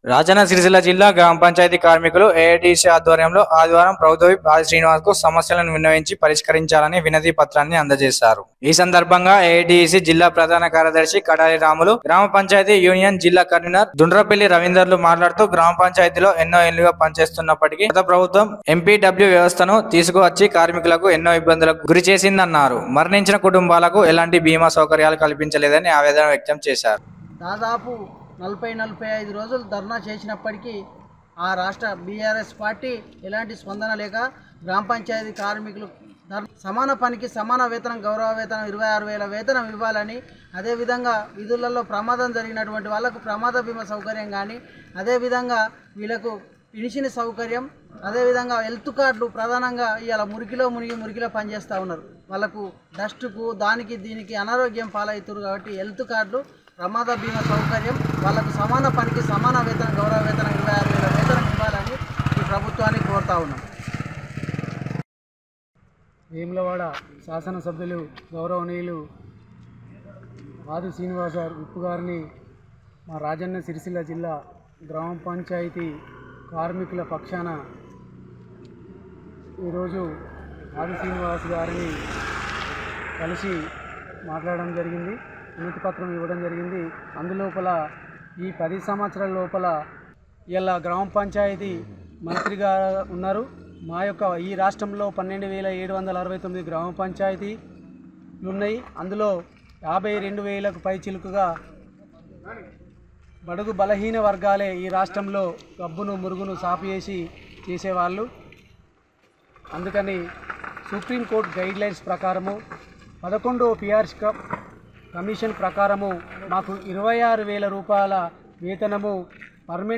రాజన్న సిరిసిల్ల జిల్లా గ్రామ పంచాయతీ కార్మికులు ఏఐటీసీ ఆధ్వర్యంలో ఆదివారం ప్రభుత్వ విప్ ఆది శ్రీనివాస్ కు సమస్యలను విన్నవించి పరిష్కరించాలని వినతి పత్రాన్ని అందజేశారు ఈ సందర్భంగా ఏఐటీసీ జిల్లా ప్రధాన కార్యదర్శి కడాలి రాములు గ్రామ పంచాయతీ యూనియన్ జిల్లా కన్వీనర్ దుండ్రపల్లి రవీందర్లు మాట్లాడుతూ గ్రామ పంచాయతీలో ఎన్నో ఏళ్లుగా పనిచేస్తున్నప్పటికీ గత ప్రభుత్వం ఎంపీడబ్ల్యూ వ్యవస్థను తీసుకువచ్చి కార్మికులకు ఎన్నో ఇబ్బందులకు గురి చేసిందన్నారు మరణించిన కుటుంబాలకు ఎలాంటి బీమా సౌకర్యాలు కల్పించలేదని ఆవేదన వ్యక్తం చేశారు దాదాపు నలభై నలభై ఐదు రోజులు ధర్నా చేసినప్పటికీ ఆ రాష్ట్ర బీఆర్ఎస్ పార్టీ ఎలాంటి స్పందన లేక గ్రామ పంచాయతీ కార్మికులు ధర్- సమాన పనికి సమాన వేతనం గౌరవ వేతనం ఇరవై ఆరు వేల వేతనం ఇవ్వాలని అదేవిధంగా విధులలో ప్రమాదం జరిగినటువంటి వాళ్ళకు ప్రమాద బీమా సౌకర్యం కానీ అదేవిధంగా వీళ్ళకు పినిచిన సౌకర్యం అదేవిధంగా హెల్త్ కార్డులు ప్రధానంగా ఇవాళ మురికిలో మునిగి మురికిలో పనిచేస్తూ ఉన్నారు వాళ్ళకు డస్ట్కు దానికి దీనికి అనారోగ్యం పాలవుతారు కాబట్టి హెల్త్ కార్డులు ప్రమాద బీమా సౌకర్యం వాళ్ళకు సమాన పనికి సమాన వేతనం గౌరవ వేతనం ఇరవై ఆరు వేల వేతనం ఇవ్వాలని ఈ ప్రభుత్వాన్ని కోరుతా ఉన్నాం వేములవాడ శాసనసభ్యులు గౌరవనీయులు ఆది శ్రీనివాస ఉప్పు గారిని మా రాజన్న సిరిసిల్ల జిల్లా గ్రామ పంచాయతీ కార్మికుల పక్షాన ఈరోజు ఆది శ్రీనివాస్ గారిని కలిసి మాట్లాడడం జరిగింది వినతి పత్రం ఇవ్వడం జరిగింది అందులోపల ఈ పది సంవత్సరాల లోపల ఇలా గ్రామ పంచాయతీ మంత్రిగా ఉన్నారు మా యొక్క ఈ రాష్ట్రంలో పన్నెండు వేల ఏడు వందల అరవై తొమ్మిది గ్రామ పంచాయతీలు ఉన్నాయి అందులో యాభై రెండు వేలకు పైచిలుకుగా బడుగు బలహీన వర్గాలే ఈ రాష్ట్రంలో గబ్బును మురుగును సాపు చేసి చేసేవాళ్ళు అందుకని సుప్రీంకోర్టు గైడ్లైన్స్ ప్రకారము పదకొండో పిఆర్స్ కమిషన్ ప్రకారము మాకు ఇరవై ఆరు వేల రూపాయల వేతనము పర్మనెంట్